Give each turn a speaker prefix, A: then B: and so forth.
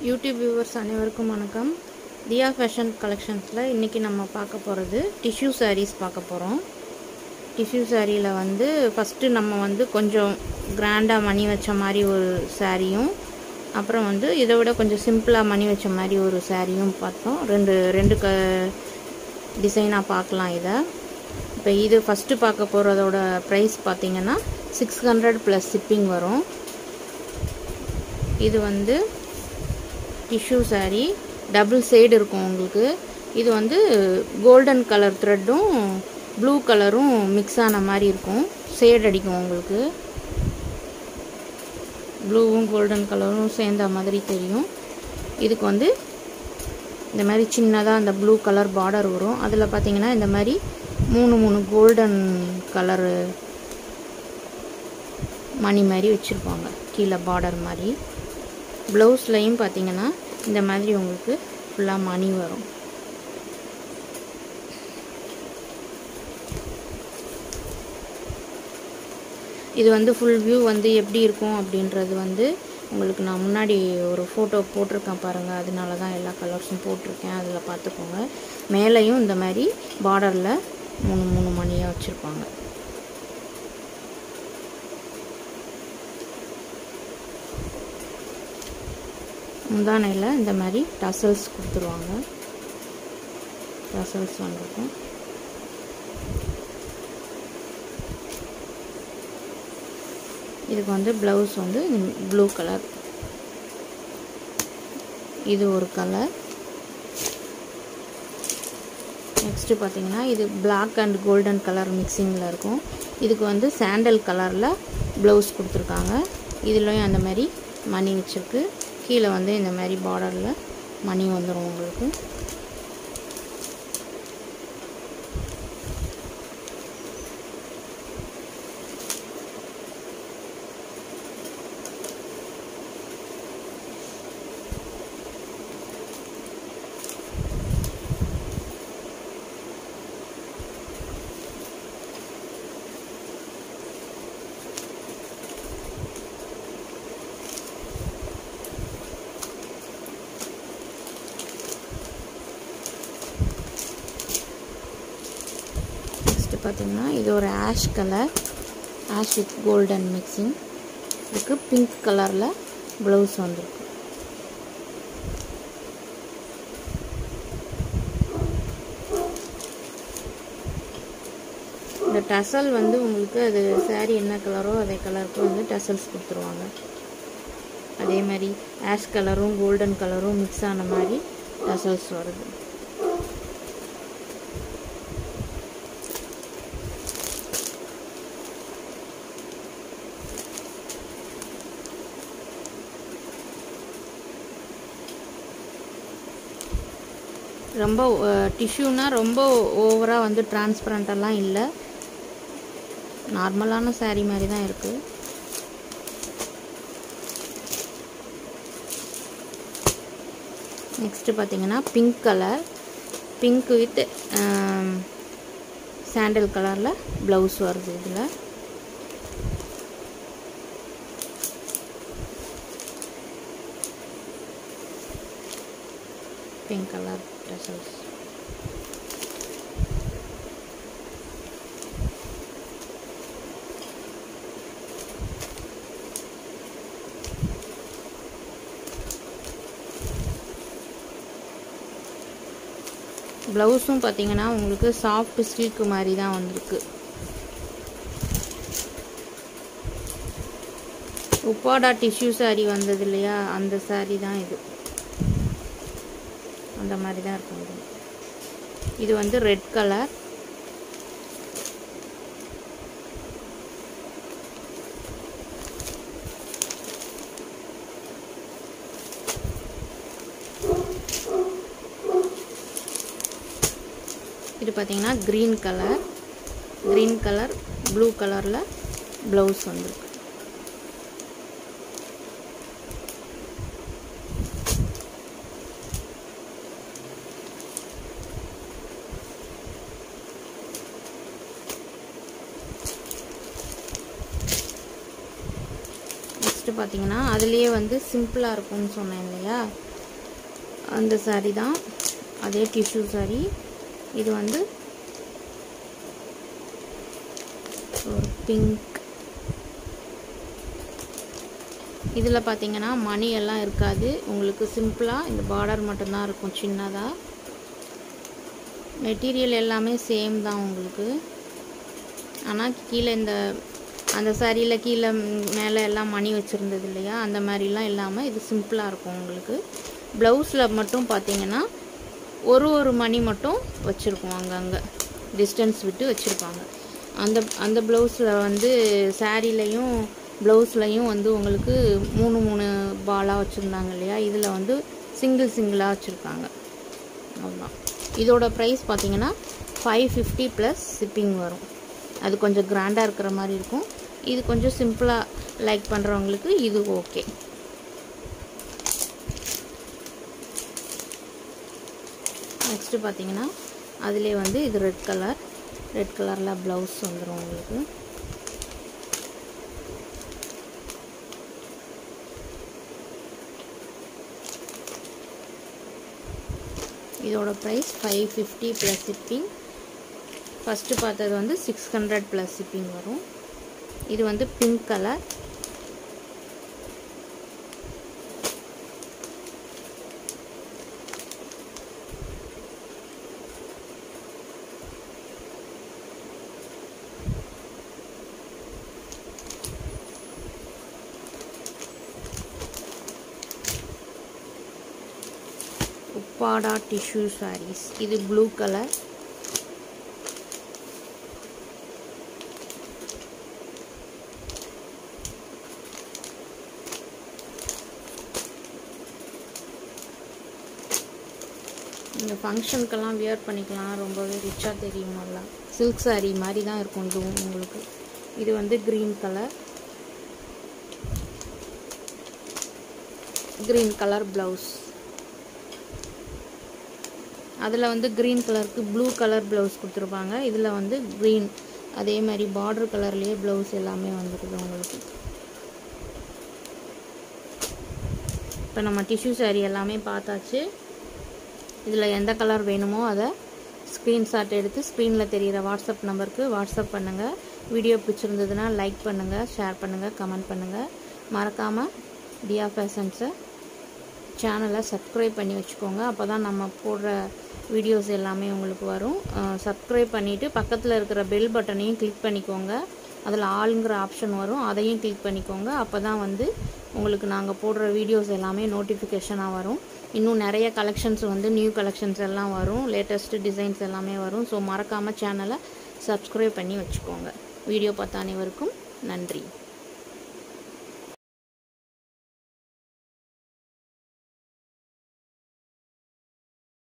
A: YouTube viewers அனைவருக்கும் வணக்கம் தியா fashion கலெக்ஷன்ஸில் இன்றைக்கி நம்ம பார்க்க போகிறது டிஷ்யூ sarees பார்க்க போகிறோம் டிஷ்யூ சாரியில் வந்து ஃபஸ்ட்டு நம்ம வந்து கொஞ்சம் கிராண்டாக மணி வச்ச மாதிரி ஒரு சாரியும் அப்புறம் வந்து இதை விட கொஞ்சம் சிம்பிளாக மணி வச்ச மாதிரி ஒரு சாரியும் பார்த்தோம் ரெண்டு ரெண்டு க டிசைனாக பார்க்கலாம் இதை இப்போ இது ஃபஸ்ட்டு பார்க்க போகிறதோட ப்ரைஸ் பார்த்தீங்கன்னா சிக்ஸ் ஹண்ட்ரட் ப்ளஸ் ஷிப்பிங் வரும் இது வந்து டிஷ்யூ saree டபுள் சைடு இருக்கும் உங்களுக்கு இது வந்து கோல்டன் கலர் த்ரெட்டும் ப்ளூ கலரும் மிக்ஸ் ஆன மாதிரி இருக்கும் ஷேட் அடிக்கும் உங்களுக்கு ப்ளூவும் கோல்டன் கலரும் சேர்ந்த மாதிரி தெரியும் இதுக்கு வந்து இந்த மாதிரி சின்னதாக அந்த ப்ளூ கலர் பார்டர் வரும் அதில் பார்த்தீங்கன்னா இந்த மாதிரி மூணு மூணு கோல்டன் கலரு மணி மாதிரி வச்சுருப்பாங்க கீழே பார்டர் மாதிரி ப்ளவுஸ்லையும் பார்த்தீங்கன்னா இந்த மாதிரி உங்களுக்கு ஃபுல்லாக மணி வரும் இது வந்து ஃபுல் வியூ வந்து எப்படி இருக்கும் அப்படின்றது வந்து உங்களுக்கு நான் முன்னாடி ஒரு ஃபோட்டோ போட்டிருக்கேன் பாருங்கள் அதனால தான் எல்லா கலர்ஸும் போட்டிருக்கேன் அதில் பார்த்துக்கோங்க மேலேயும் இந்த மாதிரி பார்டரில் மூணு மூணு மணியாக வச்சுருப்பாங்க முந்தானையில் இந்த மாதிரி டசல்ஸ் கொடுத்துருவாங்க டசல்ஸ் வந்திருக்கும் இதுக்கு வந்து ப்ளவுஸ் வந்து ப்ளூ கலர் இது ஒரு கலர் நெக்ஸ்ட்டு பார்த்தீங்கன்னா இது பிளாக் அண்ட் கோல்டன் கலர் மிக்சிங்கில் இருக்கும் இதுக்கு வந்து சாண்டல் கலரில் ப்ளவுஸ் கொடுத்துருக்காங்க இதுலேயும் அந்த மாதிரி மணி வச்சுருக்கு கீழே வந்து இந்த மாதிரி பார்டரில் மணி வந்துடும் உங்களுக்கு நெக்ஸ்ட்டு பார்த்தீங்கன்னா இது ஒரு ash colour ash with golden mixing இதுக்கு பிங்க் கலரில் ப்ளவுஸ் வந்திருக்கு இந்த டசல் வந்து உங்களுக்கு அது சாரீ என்ன கலரோ அதே கலருக்கு வந்து டசல்ஸ் கொடுத்துருவாங்க அதே மாதிரி ஆஷ் கலரும் கோல்டன் கலரும் மிக்ஸ் ஆன மாதிரி டசல்ஸ் வருது ரொம்ப டிஷ்யூனா ரொம்ப ஓவராக வந்து டிரான்ஸ்பரண்டெல்லாம் இல்லை நார்மலான சாரீ மாதிரி தான் இருக்குது நெக்ஸ்ட்டு பார்த்தீங்கன்னா pink colour pink with sandal கலரில் ப்ளவுஸ் வருது இதில் பிங்க் கலர் ட்ரெஸ்ஸஸ் ப்ளவுஸும் பார்த்தீங்கன்னா உங்களுக்கு சாஃப்ட் சில்க் மாதிரி தான் வந்திருக்கு உப்பாடா டிஷ்யூ சாரீ வந்தது இல்லையா அந்த சாரீ தான் இது அந்த மாதிரி தான் இருக்கும் இது இது வந்து ரெட் கலர் இது பார்த்தீங்கன்னா green colour green colour blue கலரில் ப்ளவுஸ் வந்துருக்கு நெக்ஸ்ட்டு பார்த்தீங்கன்னா அதுலேயே வந்து சிம்பிளாக இருக்கும்னு சொன்னேன் இல்லையா அந்த saree தான் அதே டிஷ்யூ saree இது வந்து ஒரு பிங்க் இதில் பார்த்தீங்கன்னா மணி எல்லாம் இருக்காது உங்களுக்கு சிம்பிளாக இந்த பார்டர் மட்டும்தான் இருக்கும் சின்னதாக மெட்டீரியல் எல்லாமே சேம் தான் உங்களுக்கு ஆனால் கீழே இந்த அந்த சாரியில் கீழே மேலே எல்லாம் மணி வச்சுருந்தது இல்லையா அந்த மாதிரிலாம் இல்லாமல் இது சிம்பிளாக இருக்கும் உங்களுக்கு ப்ளவுஸில் மட்டும் பார்த்தீங்கன்னா ஒரு ஒரு மணி மட்டும் வச்சுருக்கோம் அங்கங்கே டிஸ்டன்ஸ் விட்டு வச்சுருப்பாங்க அந்த அந்த ப்ளவுஸில் வந்து சாரீலையும் ப்ளவுஸ்லையும் வந்து உங்களுக்கு மூணு மூணு பாலாக வச்சுருந்தாங்க இல்லையா இதில் வந்து சிங்கிள் சிங்கிளாக வச்சுருக்காங்க அவ்வளோதான் இதோட ப்ரைஸ் பார்த்தீங்கன்னா ஃபைவ் ஃபிஃப்டி ப்ளஸ் ஷிப்பிங் வரும் அது கொஞ்சம் கிராண்டாக இருக்கிற மாதிரி இருக்கும் இது கொஞ்சம் சிம்பிளாக லைக் பண்ணுறவங்களுக்கு இது ஓகே நெக்ஸ்ட்டு பார்த்தீங்கன்னா அதிலே வந்து இது ரெட் கலர் ரெட் கலரில் ப்ளவுஸ் வந்துடும் உங்களுக்கு இதோட price five fifty plus shipping first பார்த்தது வந்து சிக்ஸ் ஹண்ட்ரட் ப்ளஸ் ஷிப்பிங் வரும் இது வந்து pink colour Uppada tissue saris இது ப்ளூ கலர் இந்த ஃபங்க்ஷனுக்கெல்லாம் வியர் பண்ணிக்கலாம் ரொம்பவே ரிச்சாக தெரியும் நல்லா சில்க் saree மாதிரி தான் இருக்கும் இதுவும் உங்களுக்கு இது வந்து green colour green colour blouse அதில் வந்து க்ரீன் கலருக்கு ப்ளூ கலர் ப்ளவுஸ் கொடுத்துருப்பாங்க இதில் வந்து க்ரீன் அதே மாதிரி பார்டர் கலர்லேயே ப்ளவுஸ் எல்லாமே வந்துருக்குது உங்களுக்கு இப்போ நம்ம டிஷ்யூ saree எல்லாமே பார்த்தாச்சு இதில் எந்த கலர் வேணுமோ அதை ஸ்க்ரீன்ஷாட் எடுத்து ஸ்க்ரீனில் தெரிகிற வாட்ஸ்அப் நம்பருக்கு வாட்ஸ்அப் பண்ணுங்கள் வீடியோ பிடிச்சிருந்ததுன்னா லைக் பண்ணுங்கள் ஷேர் பண்ணுங்கள் கமெண்ட் பண்ணுங்கள் மறக்காமல் டியா ஃபேஷன்ஸை சேனலை சப்ஸ்கிரைப் பண்ணி வச்சுக்கோங்க அப்போ தான் நம்ம போடுற வீடியோஸ் எல்லாமே உங்களுக்கு வரும் சப்ஸ்கிரைப் பண்ணிவிட்டு பக்கத்தில் இருக்கிற பெல் பட்டனையும் கிளிக் பண்ணிக்கோங்க அதில் ஆளுங்கிற ஆப்ஷன் வரும் அதையும் கிளிக் பண்ணிக்கோங்க அப்போ தான் வந்து உங்களுக்கு நாங்கள் போடுற வீடியோஸ் எல்லாமே நோட்டிஃபிகேஷனாக வரும் இன்னும் நிறைய கலெக்ஷன்ஸ் வந்து நியூ கலெக்ஷன்ஸ் எல்லாம் வரும் லேட்டஸ்ட்டு டிசைன்ஸ் எல்லாமே வரும் ஸோ மறக்காமல் சேனலை சப்ஸ்கிரைப் பண்ணி வச்சுக்கோங்க வீடியோ பார்த்த அனைவருக்கும் நன்றி